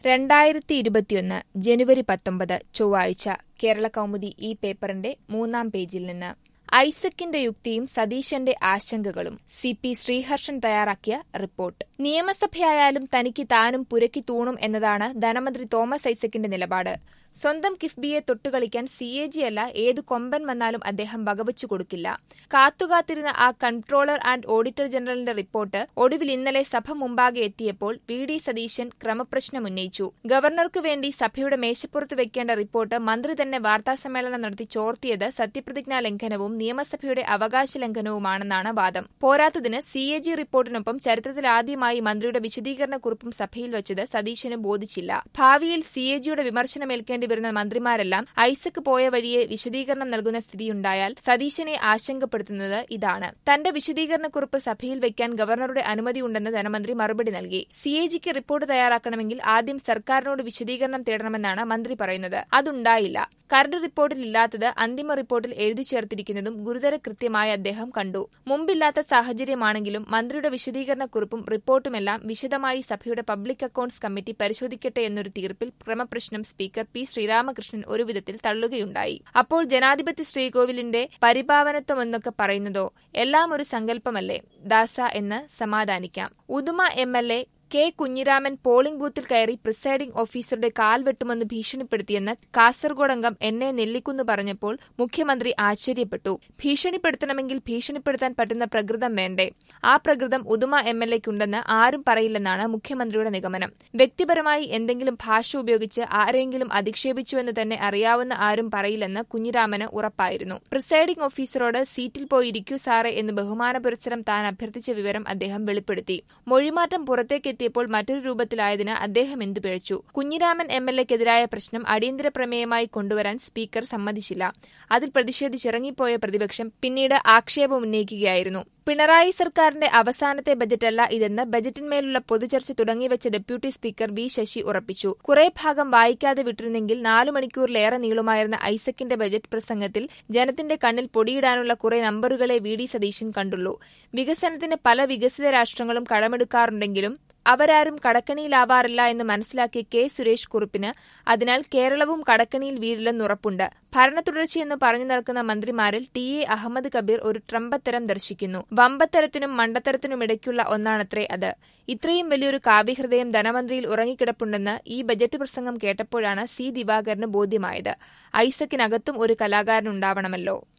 രണ്ടായിരത്തി ഇരുപത്തിയൊന്ന് ജനുവരി പത്തൊമ്പത് ചൊവ്വാഴ്ച കേരള കൗമുദി ഈ പേപ്പറിന്റെ മൂന്നാം പേജിൽ നിന്ന് ഐസക്കിന്റെ യുക്തിയും സതീശന്റെ ആശങ്കകളും സി പി ശ്രീഹർഷൻ തയ്യാറാക്കിയ റിപ്പോർട്ട് നിയമസഭയായാലും തനിക്ക് താനും പുരക്കി തൂണും എന്നതാണ് ധനമന്ത്രി തോമസ് ഐസക്കിന്റെ നിലപാട് സ്വന്തം കിഫ്ബിയെ തൊട്ടുകളിക്കാൻ സി എ ജി അല്ല ഏതു കൊമ്പൻ വന്നാലും അദ്ദേഹം വകവച്ചു കൊടുക്കില്ല കാത്തുകാത്തിരുന്ന ആ കൺട്രോളർ ആൻഡ് ഓഡിറ്റർ ജനറലിന്റെ റിപ്പോർട്ട് ഒടുവിൽ ഇന്നലെ സഭ മുമ്പാകെ എത്തിയപ്പോൾ വി ഡി സതീശൻ ക്രമപ്രശ്നം ഉന്നയിച്ചു ഗവർണർക്ക് വേണ്ടി സഭയുടെ മേശപ്പുറത്ത് വെക്കേണ്ട റിപ്പോർട്ട് മന്ത്രി തന്നെ വാർത്താസമ്മേളനം നടത്തി ചോർത്തിയത് സത്യപ്രതിജ്ഞാ ലംഘനവും നിയമസഭയുടെ അവകാശ ലംഘനവുമാണെന്നാണ് വാദം പോരാത്തതിന് സി എ ജി റിപ്പോർട്ടിനൊപ്പം ചരിത്രത്തിലാദ്യമായി മന്ത്രിയുടെ വിശദീകരണക്കുറിപ്പും സഭയിൽ വച്ചത് സതീശന് ബോധിച്ചില്ല ഭാവിയിൽ സി എ ജിയുടെ വിമർശനമേൽക്കേണ്ടി വരുന്ന മന്ത്രിമാരെല്ലാം ഐസക് പോയ വഴിയെ വിശദീകരണം നൽകുന്ന സ്ഥിതിയുണ്ടായാൽ സതീശനെ ആശങ്കപ്പെടുത്തുന്നത് ഇതാണ് തന്റെ വിശദീകരണക്കുറിപ്പ് സഭയിൽ വയ്ക്കാൻ ഗവർണറുടെ അനുമതിയുണ്ടെന്ന് ധനമന്ത്രി മറുപടി നൽകി സി എ ജിക്ക് റിപ്പോർട്ട് തയ്യാറാക്കണമെങ്കിൽ ആദ്യം സർക്കാരിനോട് വിശദീകരണം തേടണമെന്നാണ് മന്ത്രി പറയുന്നത് അതുണ്ടായില്ല കരട് റിപ്പോർട്ടിൽ ഇല്ലാത്തത് അന്തിമ റിപ്പോർട്ടിൽ എഴുതി ചേർത്തിരിക്കുന്നതും ഗുരുതര കൃത്യമായി അദ്ദേഹം കണ്ടു മുമ്പില്ലാത്ത സാഹചര്യമാണെങ്കിലും മന്ത്രിയുടെ വിശദീകരണക്കുറിപ്പും റിപ്പോർട്ടുമെല്ലാം വിശദമായി സഭയുടെ പബ്ലിക് അക്കൌണ്ട്സ് കമ്മിറ്റി പരിശോധിക്കട്ടെ എന്നൊരു തീർപ്പിൽ ക്രമപ്രശ്നം സ്പീക്കർ പി ശ്രീരാമകൃഷ്ണൻ ഒരു വിധത്തിൽ തള്ളുകയുണ്ടായി അപ്പോൾ ജനാധിപത്യ ശ്രീകോവിലിന്റെ പരിപാവനത്വമെന്നൊക്കെ പറയുന്നതോ എല്ലാം ഒരു സങ്കല്പമല്ലേ ദാസ എന്ന് സമാധാനിക്കാം Uduma M L A K Kunhiraman polling booth കയറി പ്രിസൈഡിംഗ് ഓഫീസറുടെ കാൽ വെട്ടുമെന്ന് ഭീഷണിപ്പെടുത്തിയെന്ന് കാസർഗോഡ് അംഗം എന്നെ നെല്ലിക്കുന്ന് പറഞ്ഞപ്പോൾ മുഖ്യമന്ത്രി ആശ്ചര്യപ്പെട്ടു ഭീഷണിപ്പെടുത്തണമെങ്കിൽ ഭീഷണിപ്പെടുത്താൻ പറ്റുന്ന പ്രകൃതം വേണ്ടേ ആ പ്രകൃതം ഉദുമ എം എൽ എക്കുണ്ടെന്ന് ആരും പറയില്ലെന്നാണ് മുഖ്യമന്ത്രിയുടെ നിഗമനം വ്യക്തിപരമായി എന്തെങ്കിലും ഭാഷ ഉപയോഗിച്ച് ആരെങ്കിലും അധിക്ഷേപിച്ചുവെന്ന് തന്നെ അറിയാവുന്ന ആരും പറയില്ലെന്ന് കുഞ്ഞിരാമന് ഉറപ്പായിരുന്നു പ്രിസൈഡിംഗ് ഓഫീസറോട് സീറ്റിൽ പോയിരിക്കൂ സാറേ എന്ന് ബഹുമാന പുരസ്സരം താൻ അഭ്യർത്ഥിച്ച വിവരം അദ്ദേഹം വെളിപ്പെടുത്തി മൊഴിമാറ്റം പുറത്തേക്ക് എത്തിയപ്പോൾ മറ്റൊരു രൂപത്തിലായതിന് അദ്ദേഹം എന്തു പിഴച്ചു കുഞ്ഞിരാമൻ എം എൽ എക്കെതിരായ പ്രശ്നം അടിയന്തര പ്രമേയമായി കൊണ്ടുവരാൻ സ്പീക്കർ സമ്മതിച്ചില്ല അതിൽ പ്രതിഷേധിച്ചിറങ്ങിപ്പോയ പ്രതിപക്ഷം പിന്നീട് ആക്ഷേപമുന്നയിക്കുകയായിരുന്നു പിണറായി സർക്കാരിന്റെ അവസാനത്തെ ബജറ്റല്ല ഇതെന്ന് ബജറ്റിന്മേലുള്ള പൊതുചർച്ച തുടങ്ങിവെച്ച ഡെപ്യൂട്ടി സ്പീക്കർ വി ശശി ഉറപ്പിച്ചു കുറെ ഭാഗം വായിക്കാതെ വിട്ടിരുന്നെങ്കിൽ നാലു മണിക്കൂറിലേറെ നീളുമായിരുന്ന ഐസക്കിന്റെ ബജറ്റ് പ്രസംഗത്തിൽ ജനത്തിന്റെ കണ്ണിൽ പൊടിയിടാനുള്ള കുറെ നമ്പറുകളെ വി ഡി സതീശൻ കണ്ടുള്ളൂ വികസനത്തിന് പല വികസിത രാഷ്ട്രങ്ങളും കടമെടുക്കാറുണ്ടെങ്കിലും അവരാരും കടക്കണിയിലാവാറില്ല എന്ന് മനസ്സിലാക്കിയ കെ സുരേഷ് കുറുപ്പിന് അതിനാൽ കേരളവും കടക്കണിയിൽ വീഴില്ലെന്നുറപ്പുണ്ട് ഭരണ തുടർച്ചയെന്ന് പറഞ്ഞു നടക്കുന്ന മന്ത്രിമാരിൽ ടി എ അഹമ്മദ് കബീർ ഒരു ട്രംപത്തരം ദർശിക്കുന്നു വമ്പത്തരത്തിനും മണ്ടത്തരത്തിനുമിടയ്ക്കുള്ള ഒന്നാണത്രേ അത് ഇത്രയും വലിയൊരു കാവ്യഹൃദയം ധനമന്ത്രിയിൽ ഉറങ്ങിക്കിടപ്പുണ്ടെന്ന് ഈ ബജറ്റ് പ്രസംഗം കേട്ടപ്പോഴാണ് സി ദിവാകരന് ബോധ്യമായത് ഐസക്കിനകത്തും ഒരു കലാകാരനുണ്ടാവണമല്ലോ